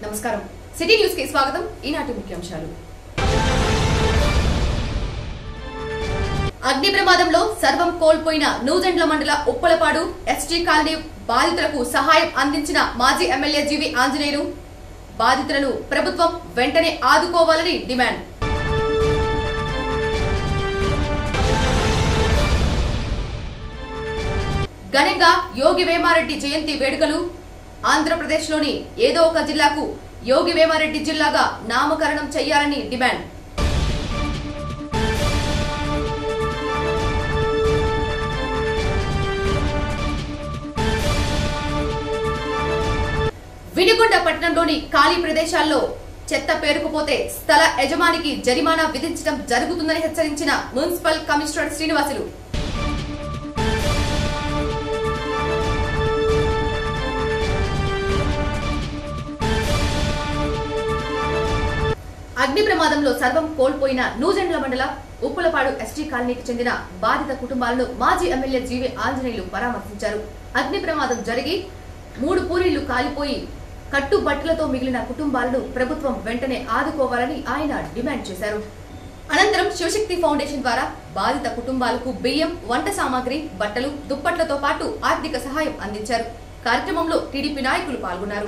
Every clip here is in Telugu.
నమస్కారం సిటీ న్యూస్ కి స్వాగతం ఈనాటి ముఖ్యాంశాలు అగ్ని ప్రమాదంలో సర్వం కోల్పోయిన నూజెండ్ల మండల ఉప్పలపాడు ఎస్టీ కాలనీ బాధితులకు సహాయం అందించిన మాజీ ఎమ్మెల్యే జీవి ఆంజనేయులు బాధితులను ప్రభుత్వం వెంటనే ఆదుకోవాలని డిమాండ్ ఘనంగా యోగి వేమారెడ్డి జయంతి వేడుకలు ఆంధ్రప్రదేశ్లోని ఏదో ఒక జిల్లాకు యోగి వేమారెడ్డి జిల్లాగా నామకరణం చేయాలని డిమాండ్ వినుకొండ పట్టణంలోని ఖాళీ ప్రదేశాల్లో చెత్త పేరుకుపోతే స్థల యజమానికి జరిమానా విధించడం జరుగుతుందని హెచ్చరించిన మున్సిపల్ కమిషనర్ శ్రీనివాసులు అగ్ని ప్రమాదంలో సర్వం కోల్పోయిన నూజెండ్ల మండల ఉప్పులపాడు ఎస్టీ కాలనీకి చెందిన బాధిత కుటుంబాలను మాజీ ఎమ్మెల్యే జీవి ఆంజనేయులు పరామర్శించారు అగ్ని ప్రమాదం జరిగి మూడు పూరీళ్లు కాలిపోయి కట్టుబట్టలతో మిగిలిన కుటుంబాలను ప్రభుత్వం వెంటనే ఆదుకోవాలని ఆయన డిమాండ్ చేశారు అనంతరం శివశక్తి ఫౌండేషన్ ద్వారా బాధిత కుటుంబాలకు బియ్యం వంట సామాగ్రి బట్టలు దుప్పట్లతో పాటు ఆర్థిక సహాయం అందించారు కార్యక్రమంలో టీడీపీ నాయకులు పాల్గొన్నారు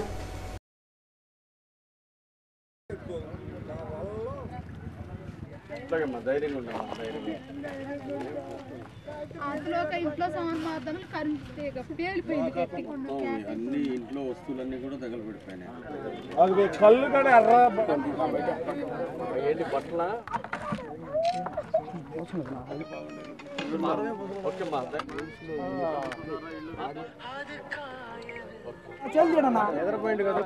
అట్లాగమ్మా ధైర్యంగా ఉండమ్మా ధైర్యంగా అందులో ఒక ఇంట్లో సామాన్ మాత్రం కరెంట్ తీగ పేలిపోయింది గట్టికుండా మొత్తం అన్ని ఇంట్లో వస్తువులన్నీ కూడా తగలబడిపోయినాయి అది కళ్ళు కానీ ఎర్ర ఏంటి బట్టల ఓకేమ్మా ఎదరపోయింది కదా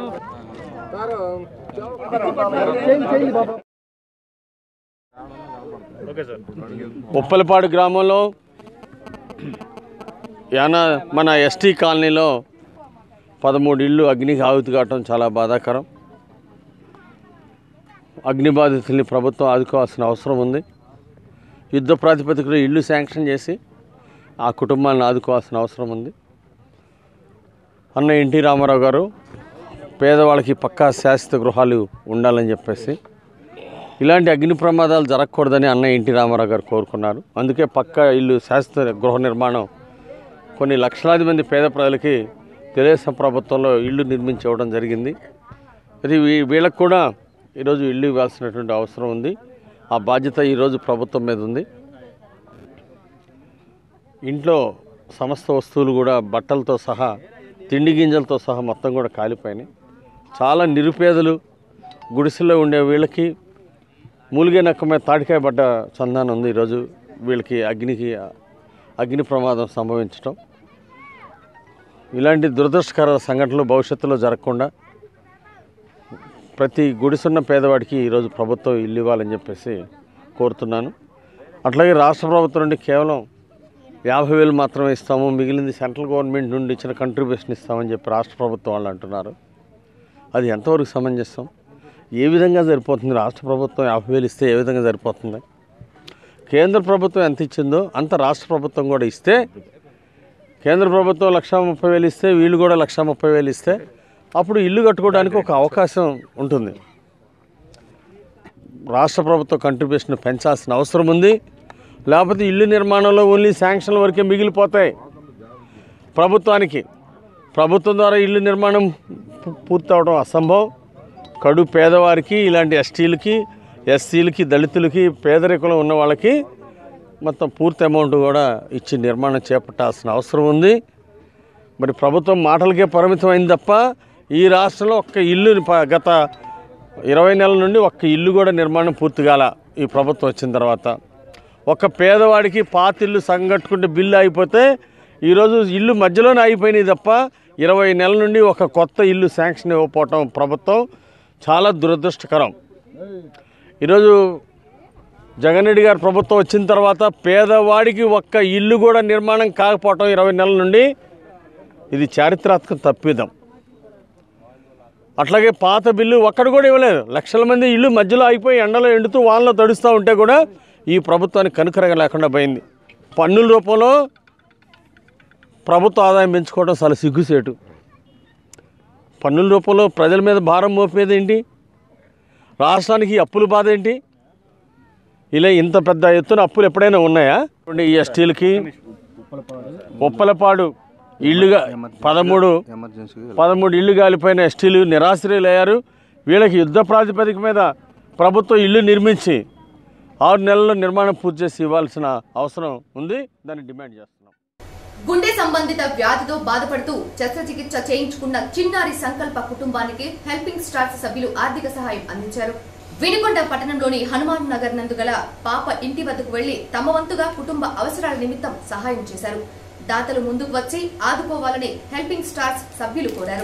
ఉప్పలపాడు గ్రామంలో యాన మన ఎస్టీ కాలనీలో పదమూడు ఇళ్ళు అగ్నికి ఆహుతి కావటం చాలా బాధాకరం అగ్ని బాధితుల్ని ప్రభుత్వం ఆదుకోవాల్సిన అవసరం ఉంది యుద్ధ ప్రాతిపదికలో ఇల్లు శాంక్షన్ చేసి ఆ కుటుంబాలను ఆదుకోవాల్సిన అవసరం ఉంది అన్న ఎన్టీ రామారావు గారు పేదవాళ్ళకి పక్కా శాశ్వత గృహాలు ఉండాలని చెప్పేసి ఇలాంటి అగ్ని ప్రమాదాలు జరగకూడదని అన్న ఎన్టీ రామారావు గారు కోరుకున్నారు అందుకే పక్కా ఇల్లు శాశ్వత గృహ నిర్మాణం కొన్ని లక్షలాది మంది పేద ప్రజలకి తెలుగుదేశం ప్రభుత్వంలో ఇల్లు నిర్మించి ఇవ్వడం జరిగింది అది వీ- వీళ్ళకు కూడా ఈరోజు ఇల్లు ఇవ్వాల్సినటువంటి అవసరం ఉంది ఆ బాధ్యత ఈరోజు ప్రభుత్వం మీద ఉంది ఇంట్లో సమస్త వస్తువులు కూడా బట్టలతో సహా తిండి గింజలతో సహా మొత్తం కూడా కాలిపోయినాయి చాలా నిరుపేదలు గుడిసెలో ఉండే వీళ్ళకి మూలిగే నక్క మీద తాటికాయ పడ్డ చందానం ఉంది ఈరోజు వీళ్ళకి అగ్నికి అగ్ని ప్రమాదం సంభవించటం ఇలాంటి దురదృష్టకర సంఘటనలు భవిష్యత్తులో జరగకుండా ప్రతి గుడిసున్న పేదవాడికి ఈరోజు ప్రభుత్వం ఇల్లు ఇవ్వాలని చెప్పేసి కోరుతున్నాను అట్లాగే రాష్ట్ర ప్రభుత్వం నుండి కేవలం యాభై వేలు మాత్రమే ఇస్తాము మిగిలింది సెంట్రల్ గవర్నమెంట్ నుండి ఇచ్చిన కంట్రిబ్యూషన్ ఇస్తామని చెప్పి రాష్ట్ర ప్రభుత్వం వాళ్ళు అంటున్నారు అది ఎంతవరకు సమంజసం ఏ విధంగా సరిపోతుంది రాష్ట్ర ప్రభుత్వం యాభై వేలు ఇస్తే ఏ విధంగా సరిపోతుంది కేంద్ర ప్రభుత్వం ఎంత ఇచ్చిందో అంత రాష్ట్ర ప్రభుత్వం కూడా ఇస్తే కేంద్ర ప్రభుత్వం లక్ష ముప్పై వేలు ఇస్తే వీళ్ళు కూడా లక్ష ముప్పై వేలు ఇస్తే అప్పుడు ఇల్లు కట్టుకోవడానికి ఒక అవకాశం ఉంటుంది రాష్ట్ర ప్రభుత్వ కంట్రిబ్యూషన్ పెంచాల్సిన అవసరం ఉంది లేకపోతే ఇల్లు నిర్మాణంలో ఓన్లీ శాంక్షన్ల వరకే మిగిలిపోతాయి ప్రభుత్వానికి ప్రభుత్వం ద్వారా ఇల్లు నిర్మాణం పు- పూర్తవడం అసంభవం కడు పేదవారికి ఇలాంటి ఎస్టీలకి ఎస్సీలకి దళితులకి పేదరికంలో ఉన్న వాళ్ళకి మొత్తం పూర్తి అమౌంట్ కూడా ఇచ్చి నిర్మాణం చేపట్టాల్సిన అవసరం ఉంది మరి ప్రభుత్వం మాటలకే పరిమితం అయింది తప్ప ఈ రాష్ట్రంలో ఒక్క ఇల్లు ప- గత ఇరవై నెలల నుండి ఒక్క ఇల్లు కూడా నిర్మాణం పూర్తి కాల ఈ ప్రభుత్వం వచ్చిన తర్వాత ఒక పేదవాడికి పాత ఇల్లు సంగట్టుకుంటే బిల్లు అయిపోతే ఈరోజు ఇల్లు మధ్యలోనే అయిపోయినాయి తప్ప ఇరవై నెలల నుండి ఒక కొత్త ఇల్లు శాంక్షన్ ఇవ్వకపోవటం ప్రభుత్వం చాలా దురదృష్టకరం ఈరోజు జగన్ రెడ్డి గారి ప్రభుత్వం వచ్చిన తర్వాత పేదవాడికి ఒక్క ఇల్లు కూడా నిర్మాణం కాకపోవటం ఇరవై నెలల నుండి ఇది చారిత్రాత్మక తప్పిదం అట్లాగే పాత బిల్లు ఒక్కడు కూడా ఇవ్వలేదు లక్షల మంది ఇల్లు మధ్యలో అయిపోయి ఎండలో ఎండుతూ వానలో తడుస్తూ ఉంటే కూడా ఈ ప్రభుత్వానికి కనుకరగ లేకుండా పోయింది పన్నుల రూపంలో ప్రభుత్వ ఆదాయం పెంచుకోవడం చాలా సిగ్గుసేటు పన్నుల రూపంలో ప్రజల మీద భారం మోపేది ఏంటి రాష్ట్రానికి ఈ అప్పుల బాధ ఏంటి ఇలా ఇంత పెద్ద ఎత్తున అప్పులు ఎప్పుడైనా ఉన్నాయా చూడండి ఈ ఎస్టీలకి ఉప్పలపాడు ఇళ్ళుగా పదమూడు ఎమర్జెన్సీ పదమూడు ఇళ్ళు కాలిపోయిన ఎస్టీలు నిరాశ్రయులు అయ్యారు వీళ్ళకి యుద్ధ ప్రాతిపదిక మీద ప్రభుత్వం ఇల్లు నిర్మించి ఆరు నెలల్లో నిర్మాణం పూర్తి చేసి ఇవ్వాల్సిన అవసరం ఉంది దాన్ని డిమాండ్ చేస్తున్నాం గుండె సంబంధిత వ్యాధితో బాధపడుతూ శస్త్రచికిత్స చేయించుకున్న చిన్నారి సంకల్ప కుటుంబానికి హెల్పింగ్ స్టార్స్ సభ్యులు ఆర్థిక సహాయం అందించారు వినుకొండ పట్టణంలోని హనుమాన్ నగర్ నందు గల పాప ఇంటి వద్దకు వెళ్లి తమ వంతుగా కుటుంబ అవసరాల నిమిత్తం సహాయం చేశారు దాతలు ముందుకు వచ్చి ఆదుకోవాలని హెల్పింగ్ స్టార్స్ సభ్యులు కోరారు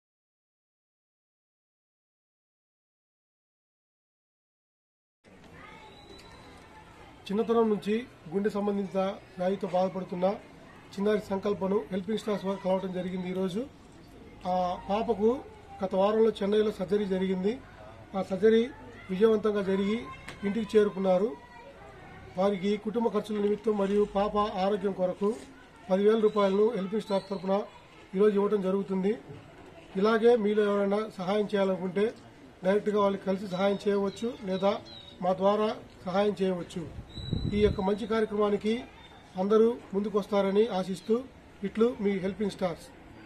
చిన్నతనం నుంచి గుండె సంబంధిత వ్యాధితో బాధపడుతున్న చిన్నారి సంకల్పను హెల్పింగ్ స్టార్స్ వారు కలవడం జరిగింది ఈరోజు ఆ పాపకు గత వారంలో చెన్నైలో సర్జరీ జరిగింది ఆ సర్జరీ విజయవంతంగా జరిగి ఇంటికి చేరుకున్నారు వారికి కుటుంబ ఖర్చుల నిమిత్తం మరియు పాప ఆరోగ్యం కొరకు పదివేల రూపాయలను హెల్పింగ్ స్టాఫ్ తరఫున ఈరోజు ఇవ్వడం జరుగుతుంది ఇలాగే మీలో ఎవరైనా సహాయం చేయాలనుకుంటే డైరెక్ట్గా వాళ్ళకి కలిసి సహాయం చేయవచ్చు లేదా మా ద్వారా సహాయం చేయవచ్చు ఈ యొక్క మంచి కార్యక్రమానికి అందరూ ముందుకు వస్తారని ఆశిస్తూ ఇట్లు మీ హెల్పింగ్ స్టార్స్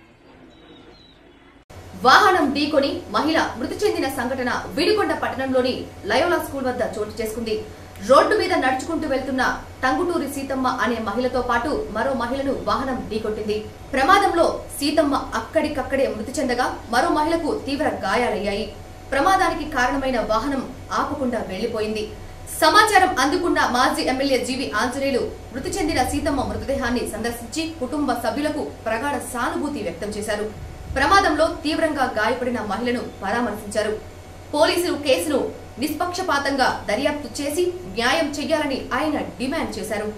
వాహనం ఢీకొని మహిళ మృతి చెందిన సంఘటన విడికొండ పట్టణంలోని లయోలా స్కూల్ వద్ద చోటు చేసుకుంది రోడ్డు మీద నడుచుకుంటూ వెళ్తున్న టంగుటూరి సీతమ్మ అనే మహిళతో పాటు మరో మహిళను వాహనం ఢీకొట్టింది ప్రమాదంలో సీతమ్మ అక్కడికక్కడే మృతి చెందగా మరో మహిళకు తీవ్ర గాయాలయ్యాయి ప్రమాదానికి కారణమైన వాహనం ఆపకుండా వెళ్లిపోయింది సమాచారం అందుకున్న మాజీ ఎమ్మెల్యే జీవి ఆంజనేయులు మృతి చెందిన సీతమ్మ మృతదేహాన్ని సందర్శించి కుటుంబ సభ్యులకు ప్రగాఢ సానుభూతి వ్యక్తం చేశారు ప్రమాదంలో తీవ్రంగా గాయపడిన మహిళను పరామర్శించారు పోలీసులు కేసును నిష్పక్షపాతంగా దర్యాప్తు చేసి న్యాయం చేయాలని ఆయన డిమాండ్ చేశారు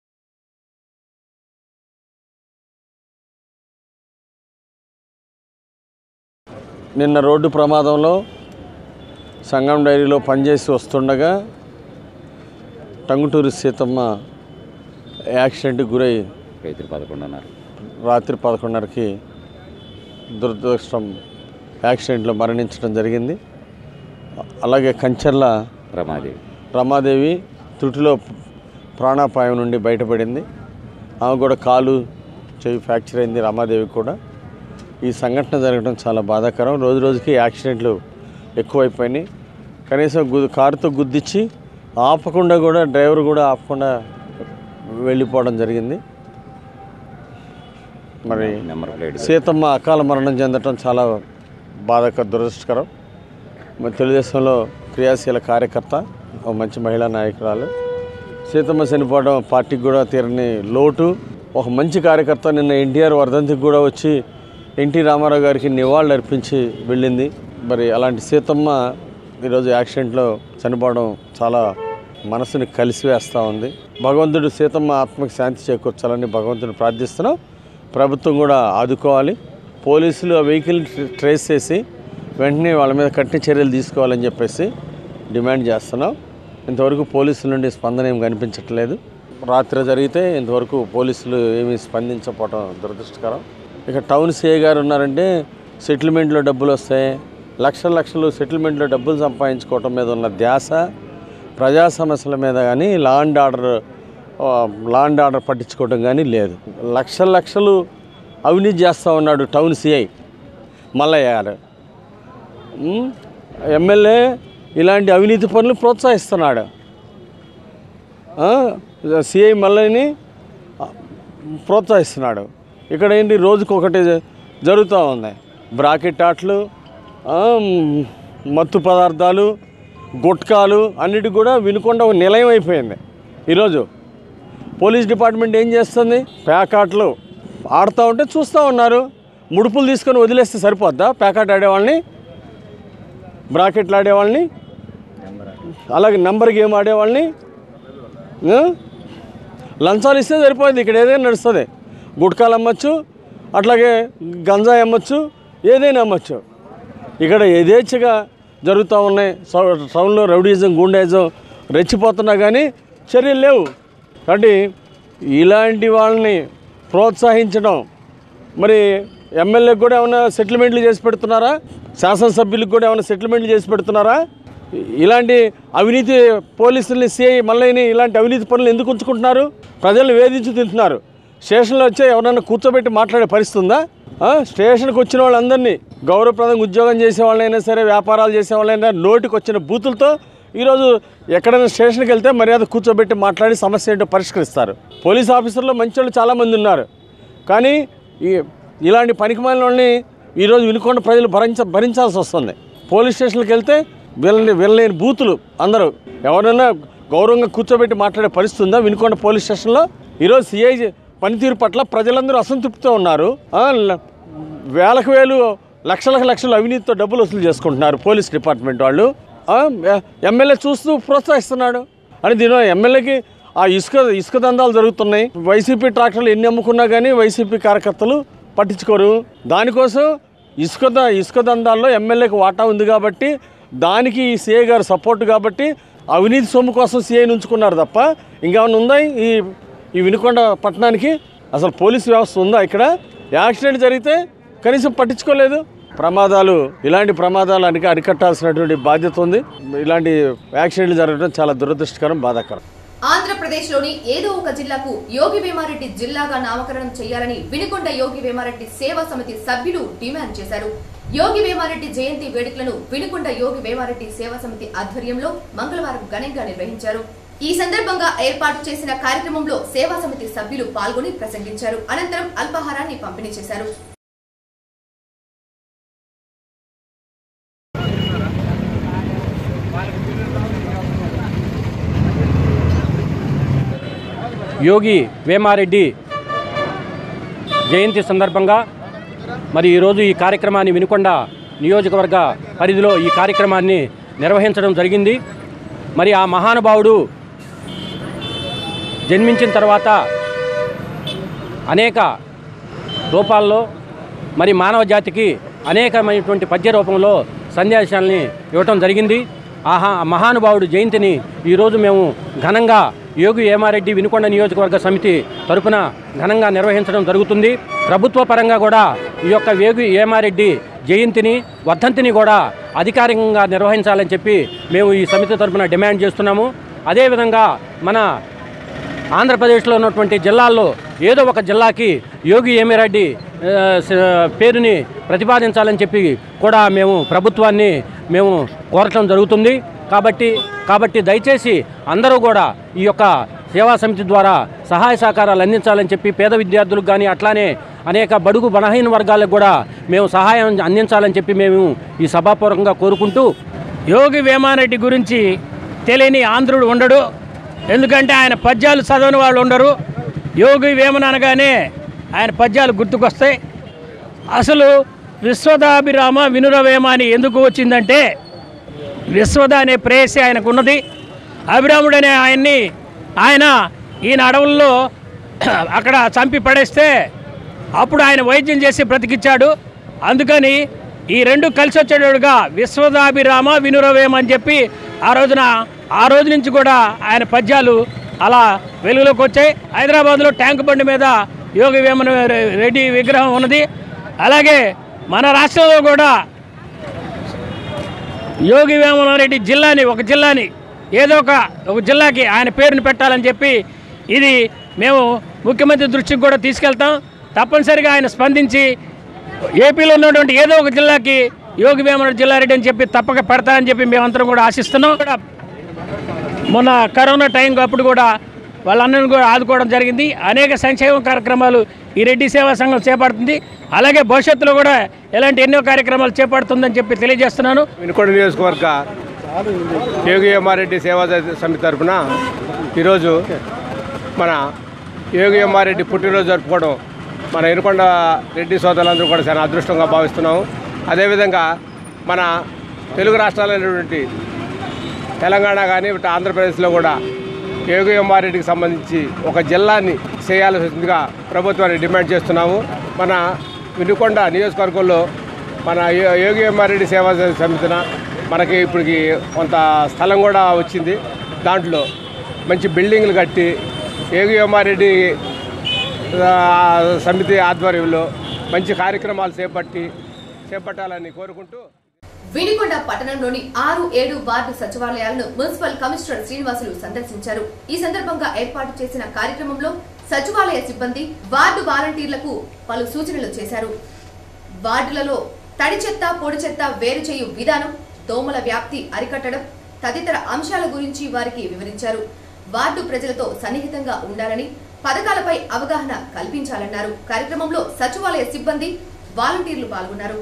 నిన్న రోడ్డు ప్రమాదంలో సంగం డైరీలో పనిచేసి వస్తుండగా టంగుటూరి సీతమ్మ యాక్సిడెంట్కి గురై రైతులు పదకొండున్నర రాత్రి పదకొండున్నరకి దురదృష్టం యాక్సిడెంట్లో మరణించడం జరిగింది అలాగే కంచర్ల రమాదేవి రమాదేవి త్రుటిలో ప్రాణాపాయం నుండి బయటపడింది ఆమె కూడా కాలు చెవి ఫ్రాక్చర్ అయింది రమాదేవి కూడా ఈ సంఘటన జరగడం చాలా బాధాకరం రోజు రోజుకి యాక్సిడెంట్లు ఎక్కువైపోయినాయి కనీసం గు కారుతో గుద్దిచ్చి ఆపకుండా కూడా డ్రైవర్ కూడా ఆపకుండా వెళ్ళిపోవడం జరిగింది మరి నెంబర్ ప్లేట్ సీతమ్మ అకాల మరణం చెందటం చాలా బాధాకర దురదృష్టకరం మరి తెలుగుదేశంలో క్రియాశీల కార్యకర్త ఒక మంచి మహిళా నాయకురాలు సీతమ్మ చనిపోవడం పార్టీకి కూడా తీరని లోటు ఒక మంచి కార్యకర్త నిన్న ఎన్టీఆర్ వర్ధంతికి కూడా వచ్చి ఎన్టీ రామారావు గారికి నివాళులు అర్పించి వెళ్ళింది మరి అలాంటి సీతమ్మ ఈరోజు యాక్సిడెంట్లో చనిపోవడం చాలా మనసుని కలిసివేస్తూ ఉంది భగవంతుడు సీతమ్మ ఆత్మకి శాంతి చేకూర్చాలని భగవంతుని ప్రార్థిస్తున్నాం ప్రభుత్వం కూడా ఆదుకోవాలి పోలీసులు ఆ వెహికల్ ట్రేస్ చేసి వెంటనే వాళ్ళ మీద కఠిన చర్యలు తీసుకోవాలని చెప్పేసి డిమాండ్ చేస్తున్నాం ఇంతవరకు పోలీసుల నుండి స్పందన ఏం కనిపించట్లేదు రాత్రి జరిగితే ఇంతవరకు పోలీసులు ఏమీ స్పందించకపోవడం దురదృష్టకరం ఇక టౌన్ సిఐ గారు ఉన్నారంటే సెటిల్మెంట్లో డబ్బులు వస్తాయి లక్షల లక్షలు సెటిల్మెంట్లో డబ్బులు సంపాదించుకోవటం మీద ఉన్న ధ్యాస ప్రజా సమస్యల మీద కానీ law and order law and order పట్టించుకోవడం కానీ లేదు లక్షల లక్షలు అవినీతి చేస్తూ ఉన్నాడు టౌన్ సిఐ మల్లయ్య గారు ఉమ్, ఎమ్మెల్యే ఇలాంటి అవినీతి పనులు ప్రోత్సహిస్తున్నాడు ఆ, సిఐ మల్లయ్యని ఆ, ప్రోత్సహిస్తున్నాడు ఇక్కడ ఏంటి రోజుకు ఒకటి జరుగుతూ ఉంది బ్రాకెట్ ఆటలు ఆ, మ్, మత్తు పదార్థాలు గుట్కాలు అన్నిటి కూడా వినుకొండ ఒక నిలయం అయిపోయింది ఈరోజు పోలీస్ డిపార్ట్మెంట్ ఏం చేస్తుంది ప్యాకాట్లు ఆడుతూ ఉంటే చూస్తూ ఉన్నారు ముడుపులు తీసుకొని వదిలేస్తే సరిపోద్దా ప్యాకాట్ ఆడేవాళ్ళని బ్రాకెట్లు ఆడేవాళ్ళని అలాగే నెంబర్ గేమ్ ఆడేవాళ్ళని ఆ? లంచాలు ఇస్తే సరిపోయింది ఇక్కడ ఏదైనా నడుస్తుంది గుట్కాలు అమ్మచ్చు అట్లాగే గంజాయి అమ్మచ్చు ఏదైనా అమ్మచ్చు ఇక్కడ యథేచ్ఛగా జరుగుతూ ఉన్నాయి సౌ- టౌన్లో రౌడీజం గుండేజం రెచ్చిపోతున్నా కానీ చర్యలు లేవు కాబట్టి ఇలాంటి వాళ్ళని ప్రోత్సహించడం మరి ఎమ్మెల్యేకి కూడా ఏమైనా సెటిల్మెంట్లు చేసి పెడుతున్నారా శాసనసభ్యులకు కూడా ఏమైనా సెటిల్మెంట్లు చేసి పెడుతున్నారా ఇ- ఇలాంటి అవినీతి పోలీసుల్ని సిఐ మళ్ళీని ఇలాంటి అవినీతి పనులు ఎందుకు ఉంచుకుంటున్నారు ప్రజల్ని వేధించి తింటున్నారు స్టేషన్లో వచ్చే ఎవరన్నా కూర్చోబెట్టి మాట్లాడే పరిస్థితి ఉందా ఆ? స్టేషన్కి వచ్చిన వాళ్ళందరినీ గౌరవప్రదంగా ఉద్యోగం చేసే వాళ్ళైనా సరే వ్యాపారాలు చేసే వాళ్ళైనా నోటికి వచ్చిన బూతులతో ఈరోజు ఎక్కడైనా స్టేషన్కి వెళ్తే మర్యాద కూర్చోబెట్టి మాట్లాడి సమస్య ఏంటో పరిష్కరిస్తారు పోలీస్ ఆఫీసర్లో మంచి వాళ్ళు చాలామంది ఉన్నారు కానీ ఈ ఇలాంటి పనికిమాలిన వాళ్ళని ఈరోజు వినుకొండ ప్రజలు భరించ భరించాల్సి వస్తుంది పోలీస్ స్టేషన్కి వెళ్తే వీళ్ళని వీళ్ళని బూతులు అందరూ ఎవరైనా గౌరవంగా కూర్చోబెట్టి మాట్లాడే పరిస్థితి ఉందా వినుకొండ పోలీస్ స్టేషన్లో ఈరోజు సిఐ పనితీరు పట్ల ప్రజలందరూ అసంతృప్తితో ఉన్నారు ఆ, ల- వేలకు వేలు లక్షలకు లక్షలు అవినీతితో డబ్బులు వసూలు చేసుకుంటున్నారు పోలీస్ డిపార్ట్మెంట్ వాళ్ళు ఆ, ఎ- ఎమ్మెల్యే చూస్తూ ప్రోత్సహిస్తున్నాడు అని దీని ఎమ్మెల్యేకి ఆ ఇసుక ఇసుక దందాలు జరుగుతున్నాయి వైసీపీ ట్రాక్టర్లు ఎన్ని అమ్ముకున్నా కానీ వైసీపీ కార్యకర్తలు పట్టించుకోరు దానికోసం ఇసుక ద- ఇసుక దందాల్లో ఎమ్మెల్యేకి వాటా ఉంది కాబట్టి దానికి ఈ సీఐ గారు సపోర్ట్ కాబట్టి అవినీతి సొమ్ము కోసం సీఐని ఉంచుకున్నారు తప్ప ఇంకేమైనా ఉందా ఈ ఈ వినుకొండ పట్టణానికి అసలు పోలీస్ వ్యవస్థ ఉందా ఇక్కడ యాక్సిడెంట్ జరిగితే కనీసం పట్టించుకోలేదు ప్రమాదాలు ఇలాంటి ప్రమాదాలు అనికి అరికట్టాల్సినటువంటి బాధ్యత ఉంది ఇలాంటి యాక్సిడెంట్లు జరగడం చాలా దురదృష్టకరం బాధాకరం ఆంధ్రప్రదేశ్లోని ఏదో ఒక జిల్లాకు యోగి వేమారెడ్డి జిల్లాగా నామకరణం చేయాలని వినుకొండ యోగి వేమారెడ్డి సేవా సమితి సభ్యులు డిమాండ్ చేశారు యోగి వేమారెడ్డి జయంతి వేడుకలను వినుకొండ యోగి వేమారెడ్డి సేవా సమితి ఆధ్వర్యంలో మంగళవారం ఘనంగా నిర్వహించారు ఈ సందర్భంగా ఏర్పాటు చేసిన కార్యక్రమంలో సేవా సమితి సభ్యులు పాల్గొని ప్రసంగించారు అనంతరం అల్పాహారాన్ని పంపిణీ చేశారు యోగి వేమారెడ్డి జయంతి సందర్భంగా మరి ఈరోజు ఈ కార్యక్రమాన్ని వినుకొండ నియోజకవర్గ పరిధిలో ఈ కార్యక్రమాన్ని నిర్వహించడం జరిగింది మరి ఆ మహానుభావుడు జన్మించిన తర్వాత అనేక రూపాల్లో మరి మానవ జాతికి అనేకమైనటువంటి పద్య రూపంలో సందేశాలని ఇవ్వటం జరిగింది ఆహా ఆ మహానుభావుడు జయంతిని ఈరోజు మేము ఘనంగా యోగి ఏమారెడ్డి వినుకొండ నియోజకవర్గ సమితి తరపున ఘనంగా నిర్వహించడం జరుగుతుంది ప్రభుత్వ పరంగా కూడా ఈ యొక్క యోగి ఏమారెడ్డి జయంతిని వర్ధంతిని కూడా అధికారికంగా నిర్వహించాలని చెప్పి మేము ఈ సమితి తరపున డిమాండ్ చేస్తున్నాము అదేవిధంగా మన ఆంధ్రప్రదేశ్లో ఉన్నటువంటి జిల్లాల్లో ఏదో ఒక జిల్లాకి యోగి ఏమిరెడ్డి ఆ, స- పేరుని ప్రతిపాదించాలని చెప్పి కూడా మేము ప్రభుత్వాన్ని మేము కోరటం జరుగుతుంది కాబట్టి కాబట్టి దయచేసి అందరూ కూడా ఈ యొక్క సేవా సమితి ద్వారా సహాయ సహకారాలు అందించాలని చెప్పి పేద విద్యార్థులకు కానీ అట్లానే అనేక బడుగు బలహీన వర్గాలకు కూడా మేము సహాయం అందించాలని చెప్పి మేము ఈ సభాపూర్వకంగా కోరుకుంటూ యోగి వేమారెడ్డి గురించి తెలియని ఆంధ్రుడు ఉండడు ఎందుకంటే ఆయన పద్యాలు చదవని వాళ్ళు ఉండరు యోగి వేమన అనగానే ఆయన పద్యాలు గుర్తుకొస్తాయి అసలు విశ్వదాభిరామ వినురవేమ అని ఎందుకు వచ్చిందంటే విశ్వద అనే ప్రేయసి ఆయనకు ఉన్నది అభిరాముడు అనే ఆయన్ని ఆయన ఈయన అడవుల్లో అక్కడ చంపి పడేస్తే అప్పుడు ఆయన వైద్యం చేసి బ్రతికిచ్చాడు అందుకని ఈ రెండు కలిసి వచ్చేటట్టుగా విశ్వదాభిరామ వినురవేమ అని చెప్పి ఆ రోజున ఆ రోజు నుంచి కూడా ఆయన పద్యాలు అలా వెలుగులోకి వచ్చాయి హైదరాబాద్లో ట్యాంక్ బండి మీద యోగి వేమన రెడ్డి విగ్రహం ఉన్నది అలాగే మన రాష్ట్రంలో కూడా యోగి వేమనారెడ్డి జిల్లాని ఒక జిల్లాని ఏదో ఒక ఒక జిల్లాకి ఆయన పేరుని పెట్టాలని చెప్పి ఇది మేము ముఖ్యమంత్రి దృష్టికి కూడా తీసుకెళ్తాం తప్పనిసరిగా ఆయన స్పందించి ఏపీలో ఉన్నటువంటి ఏదో ఒక జిల్లాకి యోగి వేమనారెడ్డి జిల్లారెడ్డి అని చెప్పి తప్పక పెడతారని చెప్పి మేమందరం కూడా ఆశిస్తున్నాం కూడా మొన్న కరోనా టైం అప్పుడు కూడా వాళ్ళందరినీ కూడా ఆదుకోవడం జరిగింది అనేక సంక్షేమ కార్యక్రమాలు ఈ రెడ్డి సేవా సంఘం చేపడుతుంది అలాగే భవిష్యత్తులో కూడా ఇలాంటి ఎన్నో కార్యక్రమాలు చేపడుతుందని చెప్పి తెలియజేస్తున్నాను వినుకొండ నియోజకవర్గ యోగి ఎమ్మారెడ్డి సేవా సమితి తరఫున ఈరోజు మన యోగి ఎమ్మారెడ్డి పుట్టినరోజు జరుపుకోవడం మన వినుకొండ రెడ్డి సోదరులందరూ కూడా చాలా అదృష్టంగా భావిస్తున్నాము అదేవిధంగా మన తెలుగు రాష్ట్రాలైనటువంటి తెలంగాణ కానీ ఇటు ఆంధ్రప్రదేశ్లో కూడా యోగి ఎమ్మారెడ్డికి సంబంధించి ఒక జిల్లాని చేయాల్సిందిగా ప్రభుత్వాన్ని డిమాండ్ చేస్తున్నాము మన వినుకొండ నియోజకవర్గంలో మన యో- యోగి ఎమ్మారెడ్డి సేవా సమితిన మనకి ఇప్పటికి కొంత స్థలం కూడా వచ్చింది దాంట్లో మంచి బిల్డింగ్లు కట్టి యోగి ఎమ్మారెడ్డి ఆ, సమితి ఆధ్వర్యంలో మంచి కార్యక్రమాలు చేపట్టి చేపట్టాలని కోరుకుంటూ వినికొండ పట్టణంలోని ఆరు ఏడు వార్డు సచివాలయాలను మున్సిపల్ కమిషనర్ శ్రీనివాసులు సందర్శించారు ఈ సందర్భంగా ఏర్పాటు చేసిన కార్యక్రమంలో సచివాలయ సిబ్బంది వార్డు వాలంటీర్లకు పలు సూచనలు చేశారు వార్డులలో తడి చెత్త పొడి చెత్త వేరు చేయు విధానం దోమల వ్యాప్తి అరికట్టడం తదితర అంశాల గురించి వారికి వివరించారు వార్డు ప్రజలతో సన్నిహితంగా ఉండాలని పథకాలపై అవగాహన కల్పించాలన్నారు కార్యక్రమంలో సచివాలయ సిబ్బంది వాలంటీర్లు పాల్గొన్నారు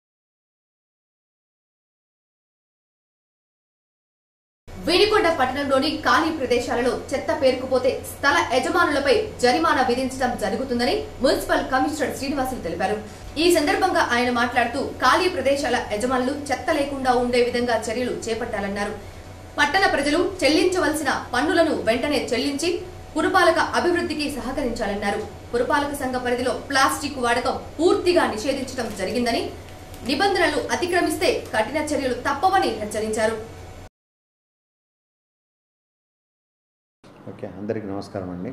వినికొండ పట్టణంలోని ఖాళీ ప్రదేశాలలో చెత్త పేరుకుపోతే స్థల యజమానులపై జరిమానా విధించడం జరుగుతుందని మున్సిపల్ కమిషనర్ శ్రీనివాసులు తెలిపారు ఈ సందర్భంగా ఆయన మాట్లాడుతూ ఖాళీ ప్రదేశాల యజమానులు చెత్త లేకుండా ఉండే విధంగా చర్యలు చేపట్టాలన్నారు పట్టణ ప్రజలు చెల్లించవలసిన పన్నులను వెంటనే చెల్లించి పురపాలక అభివృద్ధికి సహకరించాలన్నారు పురపాలక సంఘ పరిధిలో ప్లాస్టిక్ వాడకం పూర్తిగా నిషేధించడం జరిగిందని నిబంధనలు అతిక్రమిస్తే కఠిన చర్యలు తప్పవని హెచ్చరించారు ఓకే అందరికీ నమస్కారం అండి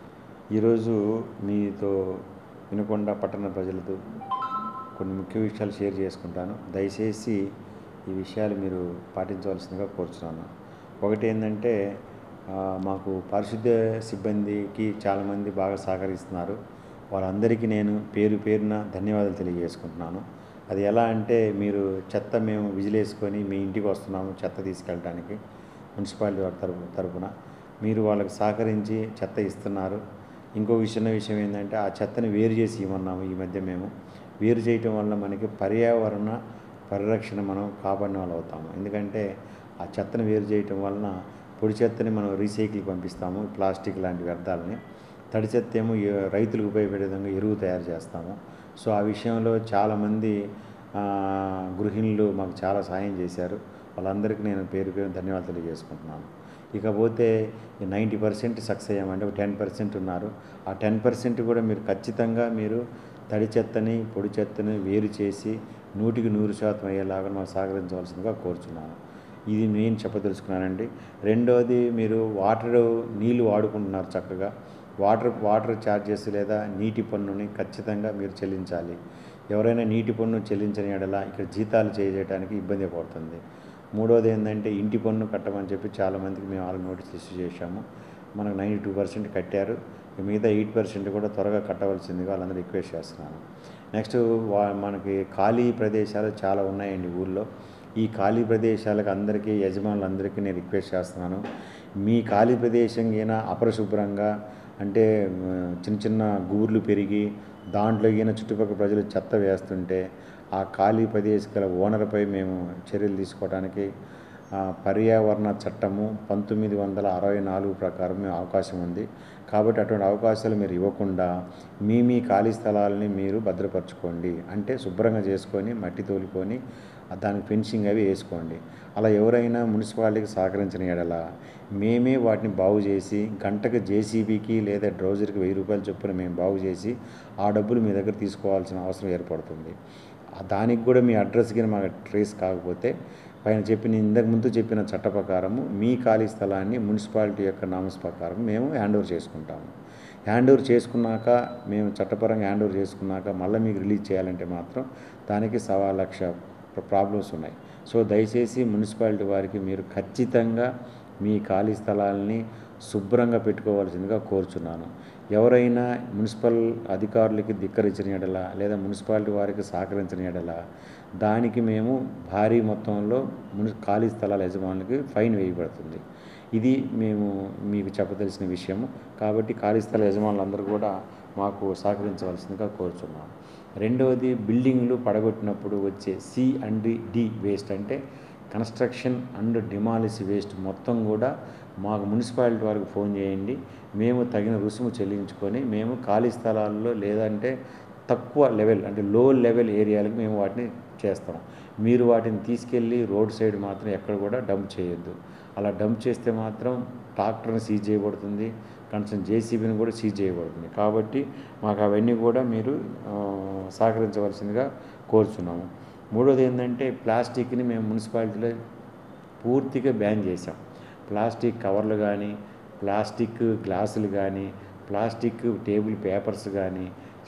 ఈరోజు మీతో వినకొండ పట్టణ ప్రజలతో కొన్ని ముఖ్య విషయాలు షేర్ చేసుకుంటాను దయచేసి ఈ విషయాలు మీరు పాటించవలసిందిగా కోరుతున్నాను ఒకటి ఏంటంటే ఆ, మాకు పారిశుద్ధ్య సిబ్బందికి చాలామంది బాగా సహకరిస్తున్నారు వాళ్ళందరికీ నేను పేరు పేరున ధన్యవాదాలు తెలియజేసుకుంటున్నాను అది ఎలా అంటే మీరు చెత్త మేము విజిలేసుకొని మీ ఇంటికి వస్తున్నాము చెత్త తీసుకెళ్ళడానికి మున్సిపాలిటీ వారి తరపు తరపున మీరు వాళ్ళకి సహకరించి చెత్త ఇస్తున్నారు ఇంకో చిన్న విషయం ఏంటంటే ఆ చెత్తని వేరు చేసి ఇవ్వన్నాము ఈ మధ్య మేము వేరు చేయటం వల్ల మనకి పర్యావరణ పరిరక్షణ మనం కాపాడిన వాళ్ళు అవుతాము ఎందుకంటే ఆ చెత్తను వేరు చేయటం వలన పొడి చెత్తని మనం రీసైకిల్కి పంపిస్తాము ప్లాస్టిక్ లాంటి వ్యర్థాలని తడి చెత్త ఏమో ఎ- రైతులకు ఉపయోగపడే విధంగా ఎరువు తయారు చేస్తాము సో ఆ విషయంలో చాలామంది ఆ, గృహిణులు మాకు చాలా సాయం చేశారు వాళ్ళందరికీ నేను పేరు పేరు ధన్యవాదాలు తెలియజేసుకుంటున్నాను ఇకపోతే నైంటీ పర్సెంట్ సక్సెస్ అయ్యామంటే ఒక టెన్ పర్సెంట్ ఉన్నారు ఆ టెన్ పర్సెంట్ కూడా మీరు ఖచ్చితంగా మీరు తడి చెత్తని పొడి చెత్తని వేరు చేసి నూటికి నూరు శాతం అయ్యేలాగా మాకు సహకరించవలసిందిగా కోరుచున్నాను ఇది నేను చెప్పదలుచుకున్నానండి రెండోది మీరు వాటర్ నీళ్లు వాడుకుంటున్నారు చక్కగా వాటర్ వాటర్ ఛార్జెస్ లేదా నీటి పన్నుని ఖచ్చితంగా మీరు చెల్లించాలి ఎవరైనా నీటి పన్ను చెల్లించని ఎడల ఇక్కడ జీతాలు చేయడానికి ఇబ్బంది పడుతుంది మూడోది ఏంటంటే ఇంటి పన్ను కట్టమని చెప్పి చాలామందికి మేము ఆల్రెడీ నోటీస్ ఇష్యూ చేశాము మనకు నైంటీ టూ పర్సెంట్ కట్టారు ఇక మిగతా ఎయిట్ పర్సెంట్ కూడా త్వరగా కట్టవలసిందిగా వాళ్ళందరూ రిక్వెస్ట్ చేస్తున్నాను నెక్స్ట్ వా మనకి ఖాళీ ప్రదేశాలు చాలా ఉన్నాయండి ఊళ్ళో ఈ ఖాళీ ప్రదేశాలకు అందరికీ యజమానులందరికీ నేను రిక్వెస్ట్ చేస్తున్నాను మీ ఖాళీ ప్రదేశం ఈయన అపరిశుభ్రంగా అంటే ఆ, చిన్న చిన్న గూర్లు పెరిగి దాంట్లో ఈయన చుట్టుపక్కల ప్రజలు చెత్త వేస్తుంటే ఆ ఖాళీ ప్రదేశ గల ఓనర్పై మేము చర్యలు తీసుకోవడానికి ఆ, పర్యావరణ చట్టము పంతొమ్మిది వందల అరవై నాలుగు ప్రకారం మేము అవకాశం ఉంది కాబట్టి అటువంటి అవకాశాలు మీరు ఇవ్వకుండా మీ మీ ఖాళీ స్థలాలని మీరు భద్రపరచుకోండి అంటే శుభ్రంగా చేసుకొని మట్టి తోలుకొని ఆ దానికి ఫెన్సింగ్ అవి వేసుకోండి అలా ఎవరైనా మున్సిపాలిటీకి సహకరించిన ఎడల మేమే వాటిని బాగు చేసి గంటకు జేసీబీకి లేదా డ్రౌజర్కి వెయ్యి రూపాయలు చొప్పున మేము బాగు చేసి ఆ డబ్బులు మీ దగ్గర తీసుకోవాల్సిన అవసరం ఏర్పడుతుంది ఆ దానికి కూడా మీ అడ్రస్ కింద మాకు ట్రేస్ కాకపోతే పైన చెప్పిన ఇంతకు ముందు చెప్పిన చట్ట ప్రకారము మీ ఖాళీ స్థలాన్ని మున్సిపాలిటీ యొక్క నామస్ ప్రకారం మేము హ్యాండ్ ఓవర్ చేసుకుంటాము హ్యాండ్ ఓవర్ చేసుకున్నాక మేము చట్టపరంగా హ్యాండ్ ఓవర్ చేసుకున్నాక మళ్ళీ మీకు రిలీజ్ చేయాలంటే మాత్రం దానికి సవా లక్ష ప్రాబ్లమ్స్ ఉన్నాయి సో దయచేసి మున్సిపాలిటీ వారికి మీరు ఖచ్చితంగా మీ ఖాళీ స్థలాల్ని శుభ్రంగా పెట్టుకోవాల్సిందిగా కోరుచున్నాను ఎవరైనా మున్సిపల్ అధికారులకి ధిక్కరించిన ఎడల లేదా మున్సిపాలిటీ వారికి సహకరించిన ఎడల దానికి మేము భారీ మొత్తంలో ముని ఖాళీ స్థలాల యజమానులకి ఫైన్ వేయబడుతుంది ఇది మేము మీకు చెప్పదలసిన విషయము కాబట్టి ఖాళీ స్థల యజమానులందరూ కూడా మాకు సహకరించవలసిందిగా కోరుచున్నాము రెండవది బిల్డింగ్లు పడగొట్టినప్పుడు వచ్చే సి అండ్ డి వేస్ట్ అంటే కన్స్ట్రక్షన్ అండ్ డిమాలిస్ వేస్ట్ మొత్తం కూడా మాకు మున్సిపాలిటీ వారికి ఫోన్ చేయండి మేము తగిన రుసుము చెల్లించుకొని మేము ఖాళీ స్థలాల్లో లేదంటే తక్కువ లెవెల్ అంటే లో లెవెల్ ఏరియాలకు మేము వాటిని చేస్తాం మీరు వాటిని తీసుకెళ్ళి రోడ్ సైడ్ మాత్రం ఎక్కడ కూడా డంప్ చేయొద్దు అలా డంప్ చేస్తే మాత్రం ట్రాక్టర్ని సీజ్ చేయబడుతుంది కనీసం జేసీబీని కూడా సీజ్ చేయబడుతుంది కాబట్టి మాకు అవన్నీ కూడా మీరు ఆ, సహకరించవలసిందిగా కోరుచున్నాము మూడోది ఏంటంటే ప్లాస్టిక్ని మేము మున్సిపాలిటీలో పూర్తిగా బ్యాన్ చేసాం ప్లాస్టిక్ కవర్లు కానీ ప్లాస్టిక్ గ్లాసులు కానీ ప్లాస్టిక్ టేబుల్ పేపర్స్ కానీ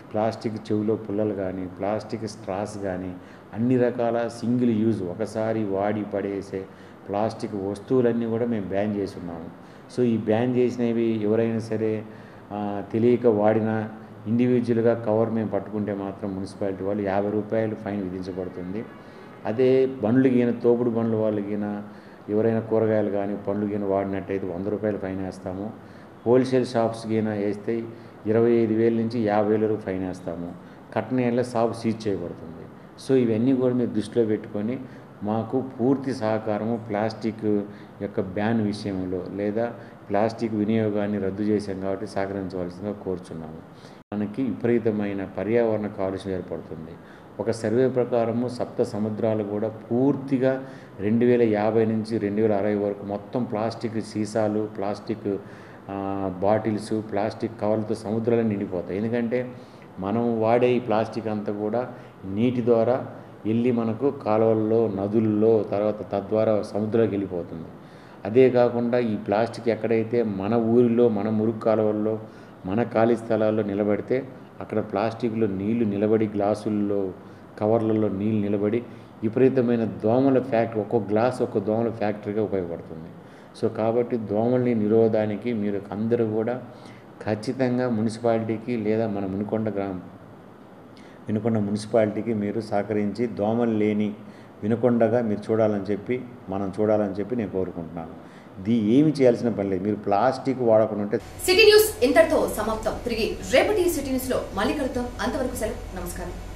ప్లాస్టిక్ చెవిలో పుల్లలు కానీ ప్లాస్టిక్ స్ట్రాస్ కానీ అన్ని రకాల సింగిల్ యూజ్ ఒకసారి వాడి పడేసే ప్లాస్టిక్ వస్తువులన్నీ కూడా మేము బ్యాన్ చేసి ఉన్నాము సో ఈ బ్యాన్ చేసినవి ఎవరైనా సరే ఆ, తెలియక వాడిన ఇండివిజువల్గా కవర్ మేము పట్టుకుంటే మాత్రం మున్సిపాలిటీ వాళ్ళు యాభై రూపాయలు ఫైన్ విధించబడుతుంది అదే బండ్లు గీన తోపుడు బండ్లు వాళ్ళు గీన ఎవరైనా కూరగాయలు కానీ పండ్లు గీన వాడినట్టయితే వంద రూపాయలు ఫైన్ వేస్తాము హోల్సేల్ షాప్స్ గీన వేస్తే ఇరవై ఐదు వేల నుంచి యాభై వేల వరకు ఫైన్ వేస్తాము కట్టన ఏళ్ళ షాప్ సీజ్ చేయబడుతుంది సో ఇవన్నీ కూడా మీరు దృష్టిలో పెట్టుకొని మాకు పూర్తి సహకారము ప్లాస్టిక్ యొక్క బ్యాన్ విషయంలో లేదా ప్లాస్టిక్ వినియోగాన్ని రద్దు చేశాం కాబట్టి సహకరించవలసిందిగా కోరుచున్నాము మనకి విపరీతమైన పర్యావరణ కాలుష్యం ఏర్పడుతుంది ఒక సర్వే ప్రకారము సప్త సముద్రాలు కూడా పూర్తిగా రెండు వేల యాభై నుంచి రెండు వేల అరవై వరకు మొత్తం ప్లాస్టిక్ సీసాలు ప్లాస్టిక్ ఆ, బాటిల్స్ ప్లాస్టిక్ కవర్లతో సముద్రాలు నిండిపోతాయి ఎందుకంటే మనం వాడే ఈ ప్లాస్టిక్ అంతా కూడా నీటి ద్వారా వెళ్ళి మనకు కాలువల్లో నదుల్లో తర్వాత తద్వారా సముద్రంలోకి వెళ్ళిపోతుంది అదే కాకుండా ఈ ప్లాస్టిక్ ఎక్కడైతే మన ఊరిలో మన మురుగు కాలువల్లో మన ఖాళీ స్థలాల్లో నిలబడితే అక్కడ ప్లాస్టిక్లో నీళ్లు నిలబడి గ్లాసుల్లో కవర్లలో నీళ్ళు నిలబడి విపరీతమైన దోమల ఫ్యాక్టరీ ఒక్కొక్క గ్లాస్ ఒక్క దోమల ఫ్యాక్టరీగా ఉపయోగపడుతుంది సో కాబట్టి దోమల్ని నిరోధానికి మీరు అందరూ కూడా ఖచ్చితంగా మున్సిపాలిటీకి లేదా మన మునికొండ గ్రామం వినుకొండ మున్సిపాలిటీకి మీరు సహకరించి దోమలు లేని వినుకొండగా మీరు చూడాలని చెప్పి మనం చూడాలని చెప్పి నేను కోరుకుంటున్నాను ఇది ఏమి చేయాల్సిన పని లేదు మీరు ప్లాస్టిక్ వాడకుండా ఉంటే సిటీ న్యూస్ ఇంతటితో సమాప్తం తిరిగి రేపటి సిటీ న్యూస్ లో మళ్ళీ కలుద్దాం అంతవరకు సెలవు నమస్కారం